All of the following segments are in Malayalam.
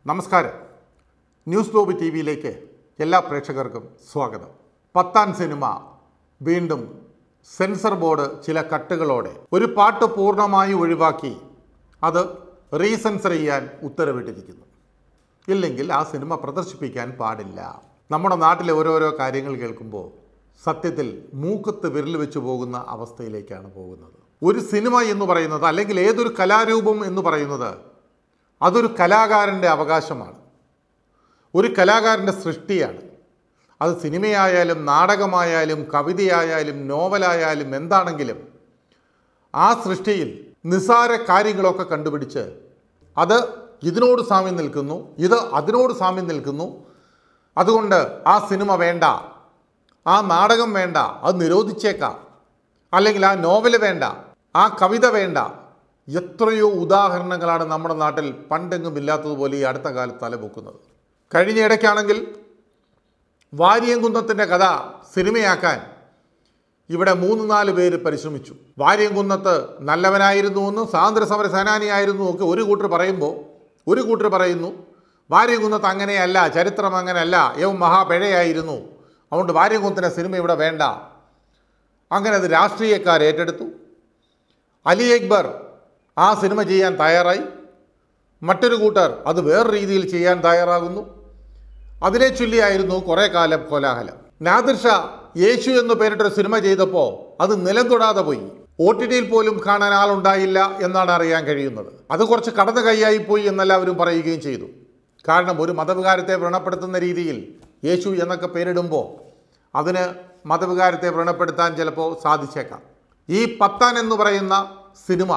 നമസ്കാരം ന്യൂസ് ഗ്ലോബ് ടി വിയിലേക്ക് എല്ലാ പ്രേക്ഷകർക്കും സ്വാഗതം പത്താൻ സിനിമ വീണ്ടും സെൻസർ ബോർഡ് ചില കട്ടുകളോടെ ഒരു പാട്ട് പൂർണ്ണമായി ഒഴിവാക്കി അത് റീസെൻസർ ചെയ്യാൻ ഉത്തരവിട്ടിരിക്കുന്നു ഇല്ലെങ്കിൽ ആ സിനിമ പ്രദർശിപ്പിക്കാൻ പാടില്ല നമ്മുടെ നാട്ടിലെ ഓരോരോ കാര്യങ്ങൾ കേൾക്കുമ്പോൾ സത്യത്തിൽ മൂക്കത്ത് വിരൽ വെച്ച് പോകുന്ന അവസ്ഥയിലേക്കാണ് പോകുന്നത് ഒരു സിനിമ എന്ന് പറയുന്നത് അല്ലെങ്കിൽ ഏതൊരു കലാരൂപം എന്ന് പറയുന്നത് അതൊരു കലാകാരൻ്റെ അവകാശമാണ് ഒരു കലാകാരൻ്റെ സൃഷ്ടിയാണ് അത് സിനിമയായാലും നാടകമായാലും കവിതയായാലും നോവലായാലും എന്താണെങ്കിലും ആ സൃഷ്ടിയിൽ നിസ്സാര കാര്യങ്ങളൊക്കെ കണ്ടുപിടിച്ച് അത് ഇതിനോട് സാമ്യം നിൽക്കുന്നു ഇത് അതിനോട് സാമ്യം നിൽക്കുന്നു അതുകൊണ്ട് ആ സിനിമ വേണ്ട ആ നാടകം വേണ്ട അത് നിരോധിച്ചേക്കാം അല്ലെങ്കിൽ ആ നോവല് വേണ്ട ആ കവിത വേണ്ട എത്രയോ ഉദാഹരണങ്ങളാണ് നമ്മുടെ നാട്ടിൽ പണ്ടെങ്ങും ഇല്ലാത്തതുപോലെ ഈ അടുത്ത കാലത്ത് തലപൊക്കുന്നത് കഴിഞ്ഞ ഇടയ്ക്കാണെങ്കിൽ വാരിയംകുന്നത്തിൻ്റെ കഥ സിനിമയാക്കാൻ ഇവിടെ മൂന്ന് നാല് പേര് പരിശ്രമിച്ചു വാര്യംകുന്നത്ത് നല്ലവനായിരുന്നു എന്നും സ്വാതന്ത്ര്യ സമര സേനാനിയായിരുന്നു ഒക്കെ ഒരു കൂട്ടർ പറയുമ്പോൾ ഒരു കൂട്ടർ പറയുന്നു വാര്യംകുന്നത്ത് അങ്ങനെയല്ല ചരിത്രം അങ്ങനെയല്ല യവൻ മഹാപിഴയായിരുന്നു അതുകൊണ്ട് വാര്യംകുന്നത്തിൻ്റെ സിനിമ ഇവിടെ വേണ്ട അങ്ങനെ അത് രാഷ്ട്രീയക്കാർ ഏറ്റെടുത്തു അലി അക്ബർ ആ സിനിമ ചെയ്യാൻ തയ്യാറായി മറ്റൊരു കൂട്ടർ അത് വേറെ രീതിയിൽ ചെയ്യാൻ തയ്യാറാകുന്നു അതിനെ ചൊല്ലിയായിരുന്നു കുറേ കാലം കോലാഹലം നാദിർ ഷാ യേശു എന്ന് പേരിട്ടൊരു സിനിമ ചെയ്തപ്പോൾ അത് നിലം തൊടാതെ പോയി ഒ ടി ടിയിൽ പോലും കാണാൻ ആളുണ്ടായില്ല എന്നാണ് അറിയാൻ കഴിയുന്നത് അത് കുറച്ച് കടന്നു കൈയായി പോയി എന്നെല്ലാവരും പറയുകയും ചെയ്തു കാരണം ഒരു മതവികാരത്തെ വ്രണപ്പെടുത്തുന്ന രീതിയിൽ യേശു എന്നൊക്കെ പേരിടുമ്പോൾ അതിന് മതവികാരത്തെ വ്രണപ്പെടുത്താൻ ചിലപ്പോൾ സാധിച്ചേക്കാം ഈ പത്താൻ എന്ന് പറയുന്ന സിനിമ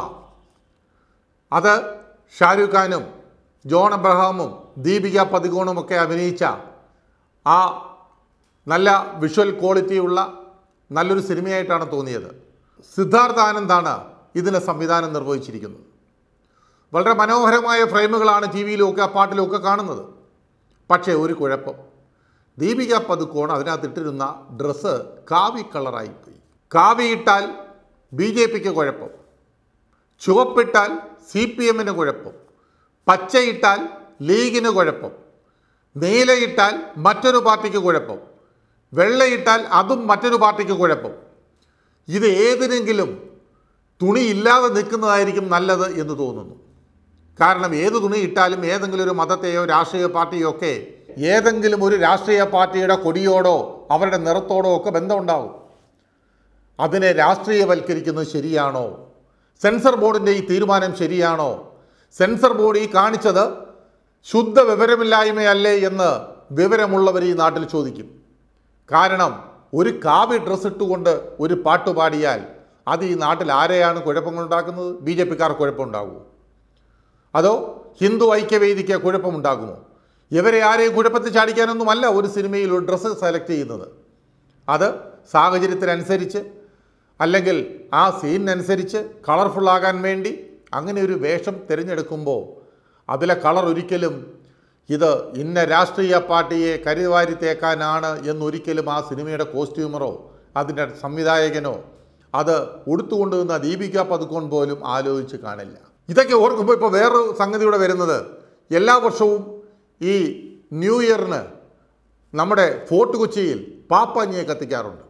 അത് ഷാരൂഖ് ഖാനും ജോൺ അബ്രഹാമും ദീപിക പതികോണും ഒക്കെ അഭിനയിച്ച ആ നല്ല വിഷ്വൽ ക്വാളിറ്റിയുള്ള നല്ലൊരു സിനിമയായിട്ടാണ് തോന്നിയത് സിദ്ധാർത്ഥ ആനന്ദാണ് ഇതിന് സംവിധാനം നിർവഹിച്ചിരിക്കുന്നത് വളരെ മനോഹരമായ ഫ്രെയിമുകളാണ് ടി വിയിലും ഒക്കെ ആ പാട്ടിലും ഒക്കെ കാണുന്നത് പക്ഷേ ഒരു കുഴപ്പം ദീപിക പതുക്കോൺ അതിനകത്ത് ഇട്ടിരുന്ന ഡ്രസ്സ് കാവി കളറായിപ്പോയി കാവി ഇട്ടാൽ ബി ജെ പിക്ക് കുഴപ്പം ചുവപ്പിട്ടാൽ സി പി എമ്മിന് കുഴപ്പം പച്ചയിട്ടാൽ ലീഗിന് കുഴപ്പം നീലയിട്ടാൽ മറ്റൊരു പാർട്ടിക്ക് കുഴപ്പം വെള്ളയിട്ടാൽ അതും മറ്റൊരു പാർട്ടിക്ക് കുഴപ്പം ഇത് ഏതിനെങ്കിലും തുണി ഇല്ലാതെ നിൽക്കുന്നതായിരിക്കും നല്ലത് എന്ന് തോന്നുന്നു കാരണം ഏത് തുണി ഇട്ടാലും ഏതെങ്കിലും ഒരു മതത്തെയോ രാഷ്ട്രീയ പാർട്ടിയോ ഒക്കെ ഏതെങ്കിലും ഒരു രാഷ്ട്രീയ പാർട്ടിയുടെ കൊടിയോടോ അവരുടെ നിറത്തോടോ ഒക്കെ ബന്ധമുണ്ടാവും അതിനെ രാഷ്ട്രീയവൽക്കരിക്കുന്നത് ശരിയാണോ സെൻസർ ബോർഡിൻ്റെ ഈ തീരുമാനം ശരിയാണോ സെൻസർ ബോർഡ് ഈ കാണിച്ചത് ശുദ്ധ വിവരമില്ലായ്മയല്ലേ എന്ന് വിവരമുള്ളവർ ഈ നാട്ടിൽ ചോദിക്കും കാരണം ഒരു കാവി ഡ്രസ്സ് ഇട്ടുകൊണ്ട് ഒരു പാട്ട് പാടിയാൽ അത് ഈ നാട്ടിൽ ആരെയാണ് കുഴപ്പങ്ങളുണ്ടാക്കുന്നത് ബി ജെ പിക്കാർ കുഴപ്പമുണ്ടാകുമോ അതോ ഹിന്ദു ഐക്യവേദിക്ക് കുഴപ്പമുണ്ടാകുമോ ഇവരെ ആരെയും കുഴപ്പത്തിൽ ചാടിക്കാനൊന്നുമല്ല ഒരു സിനിമയിൽ ഒരു ഡ്രസ്സ് സെലക്ട് ചെയ്യുന്നത് അത് സാഹചര്യത്തിനനുസരിച്ച് അല്ലെങ്കിൽ ആ സീനിനനുസരിച്ച് കളർഫുള്ളാകാൻ വേണ്ടി അങ്ങനെ ഒരു വേഷം തിരഞ്ഞെടുക്കുമ്പോൾ അതിലെ കളർ ഒരിക്കലും ഇത് ഇന്ന രാഷ്ട്രീയ പാർട്ടിയെ കരുവാരി തേക്കാനാണ് എന്നൊരിക്കലും ആ സിനിമയുടെ കോസ്റ്റ്യൂമറോ അതിൻ്റെ സംവിധായകനോ അത് ഉടുത്തുകൊണ്ടുവന്ന ദീപിക പതുക്കോൺ പോലും ആലോചിച്ച് കാണില്ല ഇതൊക്കെ ഓർക്കുമ്പോൾ ഇപ്പോൾ വേറൊരു സംഗതി കൂടെ വരുന്നത് എല്ലാ വർഷവും ഈ ന്യൂ ഇയറിന് നമ്മുടെ ഫോർട്ട് കൊച്ചിയിൽ പാപ്പാഞ്ഞിയെ കത്തിക്കാറുണ്ട്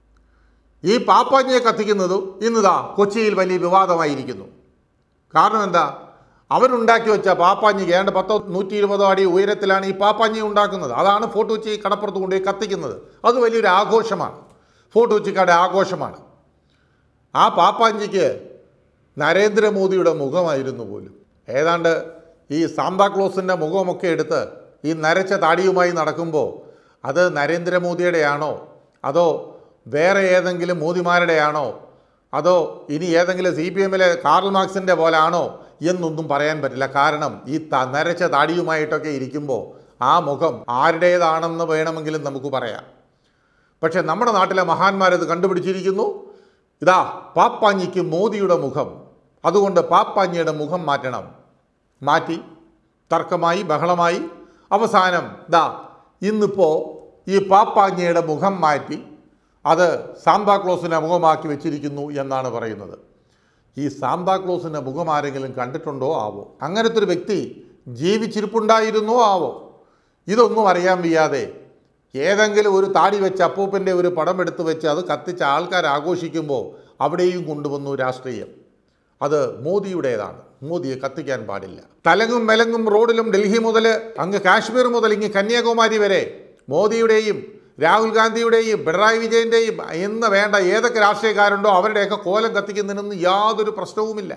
ഈ പാപ്പാഞ്ഞിയെ കത്തിക്കുന്നതും ഇന്നിതാ കൊച്ചിയിൽ വലിയ വിവാദമായിരിക്കുന്നു കാരണം എന്താ അവരുണ്ടാക്കി വെച്ച പാപ്പാഞ്ഞി ഏതാണ്ട് പത്തോ നൂറ്റി ഇരുപതോ അടി ഉയരത്തിലാണ് ഈ പാപ്പാഞ്ഞി ഉണ്ടാക്കുന്നത് അതാണ് ഫോർട്ട് കൊച്ചി കടപ്പുറത്ത് കൊണ്ടുപോയി കത്തിക്കുന്നത് അത് വലിയൊരു ആഘോഷമാണ് ഫോർട്ട് കൊച്ചിക്കാരുടെ ആഘോഷമാണ് ആ പാപ്പാഞ്ചിക്ക് നരേന്ദ്രമോദിയുടെ മുഖമായിരുന്നു പോലും ഏതാണ്ട് ഈ സാന്താക്ലോസിൻ്റെ മുഖമൊക്കെ എടുത്ത് ഈ നരച്ച താടിയുമായി നടക്കുമ്പോൾ അത് നരേന്ദ്രമോദിയുടെയാണോ അതോ വേറെ ഏതെങ്കിലും മോദിമാരുടെയാണോ അതോ ഇനി ഏതെങ്കിലും സി പി എമ്മിലെ കാർൽ മാർക്സിൻ്റെ പോലാണോ എന്നൊന്നും പറയാൻ പറ്റില്ല കാരണം ഈ ത നരച്ച താടിയുമായിട്ടൊക്കെ ഇരിക്കുമ്പോൾ ആ മുഖം ആരുടേതാണെന്ന് വേണമെങ്കിലും നമുക്ക് പറയാം പക്ഷേ നമ്മുടെ നാട്ടിലെ മഹാന്മാരത് കണ്ടുപിടിച്ചിരിക്കുന്നു ഇതാ പാപ്പാഞ്ഞിക്ക് മോദിയുടെ മുഖം അതുകൊണ്ട് പാപ്പാഞ്ഞിയുടെ മുഖം മാറ്റണം മാറ്റി തർക്കമായി ബഹളമായി അവസാനം ദാ ഇന്നിപ്പോൾ ഈ പാപ്പാഞ്ഞിയുടെ മുഖം മാറ്റി അത് സാന്താക്ലോസിനെ മുഖമാക്കി വെച്ചിരിക്കുന്നു എന്നാണ് പറയുന്നത് ഈ സാന്താക്ലോസിൻ്റെ മുഖം ആരെങ്കിലും കണ്ടിട്ടുണ്ടോ ആവോ അങ്ങനത്തെ ഒരു വ്യക്തി ജീവിച്ചിരിപ്പുണ്ടായിരുന്നോ ആവോ ഇതൊന്നും അറിയാൻ വയ്യാതെ ഏതെങ്കിലും ഒരു താടി വെച്ച് അപ്പൂപ്പൻ്റെ ഒരു പടം എടുത്ത് വെച്ച് അത് കത്തിച്ച് ആൾക്കാർ ആഘോഷിക്കുമ്പോൾ അവിടെയും കൊണ്ടുവന്നു രാഷ്ട്രീയം അത് മോദിയുടേതാണ് മോദിയെ കത്തിക്കാൻ പാടില്ല തലങ്ങും മെലങ്ങും റോഡിലും ഡൽഹി മുതൽ അങ്ങ് കാശ്മീർ മുതൽ ഇങ്ങ് കന്യാകുമാരി വരെ മോദിയുടെയും രാഹുൽ ഗാന്ധിയുടെയും പിണറായി വിജയൻ്റെയും എന്ന് വേണ്ട ഏതൊക്കെ രാഷ്ട്രീയക്കാരുണ്ടോ അവരുടെയൊക്കെ കോലം കത്തിക്കുന്നതിനൊന്നും യാതൊരു പ്രശ്നവുമില്ല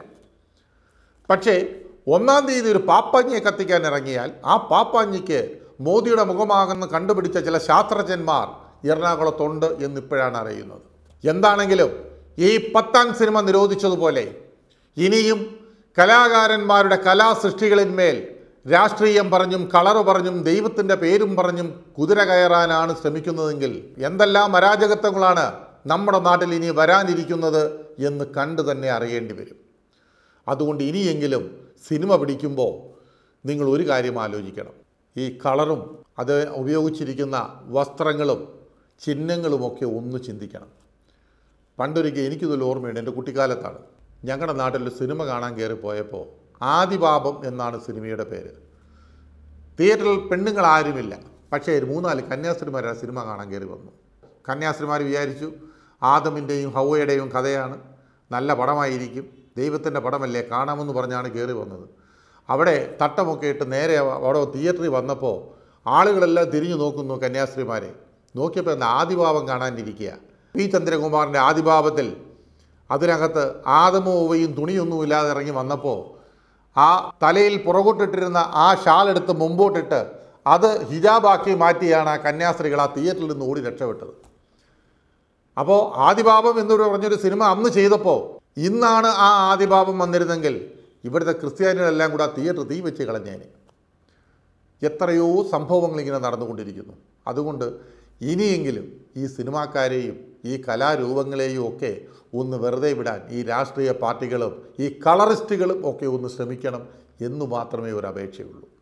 പക്ഷേ ഒന്നാം തീയതി ഒരു പാപ്പാഞ്ഞിയെ കത്തിക്കാൻ ഇറങ്ങിയാൽ ആ പാപ്പാഞ്ഞിക്ക് മോദിയുടെ മുഖമാകുന്ന കണ്ടുപിടിച്ച ചില ശാസ്ത്രജ്ഞന്മാർ എറണാകുളത്തുണ്ട് എന്നിപ്പോഴാണ് അറിയുന്നത് എന്താണെങ്കിലും ഈ പത്താം സിനിമ നിരോധിച്ചതുപോലെ ഇനിയും കലാകാരന്മാരുടെ കലാസൃഷ്ടികളിന്മേൽ രാഷ്ട്രീയം പറഞ്ഞും കളറ് പറഞ്ഞും ദൈവത്തിൻ്റെ പേരും പറഞ്ഞും കുതിര കയറാനാണ് ശ്രമിക്കുന്നതെങ്കിൽ എന്തെല്ലാം അരാജകത്വങ്ങളാണ് നമ്മുടെ നാട്ടിൽ ഇനി വരാനിരിക്കുന്നത് എന്ന് കണ്ടു തന്നെ അറിയേണ്ടി വരും അതുകൊണ്ട് ഇനിയെങ്കിലും സിനിമ പിടിക്കുമ്പോൾ നിങ്ങൾ ഒരു കാര്യം ആലോചിക്കണം ഈ കളറും അത് ഉപയോഗിച്ചിരിക്കുന്ന വസ്ത്രങ്ങളും ചിഹ്നങ്ങളുമൊക്കെ ഒന്ന് ചിന്തിക്കണം പണ്ടൊരിക്കൽ എനിക്കിതൊരു ഓർമ്മയുണ്ട് എൻ്റെ കുട്ടിക്കാലത്താണ് ഞങ്ങളുടെ നാട്ടിൽ സിനിമ കാണാൻ കയറി പോയപ്പോൾ ആദിപാപം എന്നാണ് സിനിമയുടെ പേര് തിയേറ്ററിൽ പെണ്ണുങ്ങൾ ആരുമില്ല പക്ഷേ ഒരു മൂന്നാല് കന്യാസ്ത്രീമാർ ആ സിനിമ കാണാൻ കയറി വന്നു കന്യാസ്ത്രീമാർ വിചാരിച്ചു ആദമിൻ്റെയും ഹൗവയുടെയും കഥയാണ് നല്ല പടമായിരിക്കും ദൈവത്തിൻ്റെ പടമല്ലേ കാണാമെന്ന് പറഞ്ഞാണ് കയറി വന്നത് അവിടെ തട്ടമൊക്കെ ഇട്ട് നേരെ അവിടെ തിയേറ്ററിൽ വന്നപ്പോൾ ആളുകളെല്ലാം തിരിഞ്ഞു നോക്കുന്നു കന്യാസ്ത്രീമാരെ നോക്കിയപ്പോൾ എന്താ ആദിഭാവം കാണാനിരിക്കുക പി ചന്ദ്രകുമാറിൻ്റെ ആദിഭാവത്തിൽ അതിനകത്ത് ആദമോവയും തുണിയൊന്നുമില്ലാതെ ഇറങ്ങി വന്നപ്പോൾ ആ തലയിൽ പുറകോട്ടിട്ടിരുന്ന ആ ഷാൾ എടുത്ത് മുമ്പോട്ടിട്ട് അത് ഹിജാബാക്കി മാറ്റിയാണ് ആ കന്യാസ്ത്രീകൾ ആ തിയേറ്ററിൽ നിന്ന് ഓടി രക്ഷപ്പെട്ടത് അപ്പോൾ ആദിപാപം എന്നൊരു പറഞ്ഞൊരു സിനിമ അന്ന് ചെയ്തപ്പോൾ ഇന്നാണ് ആ ആദിപാപം വന്നിരുന്നെങ്കിൽ ഇവിടുത്തെ ക്രിസ്ത്യാനികളെല്ലാം കൂടെ ആ തിയേറ്റർ തീ വെച്ച് കളഞ്ഞേനെ എത്രയോ സംഭവങ്ങൾ ഇങ്ങനെ നടന്നുകൊണ്ടിരിക്കുന്നു അതുകൊണ്ട് ഇനിയെങ്കിലും ഈ സിനിമാക്കാരെയും ഈ കലാരൂപങ്ങളെയും ഒക്കെ ഒന്ന് വെറുതെ വിടാൻ ഈ രാഷ്ട്രീയ പാർട്ടികളും ഈ കളറിസ്റ്റുകളും ഒക്കെ ഒന്ന് ശ്രമിക്കണം എന്നു മാത്രമേ ഒരു അപേക്ഷയുള്ളൂ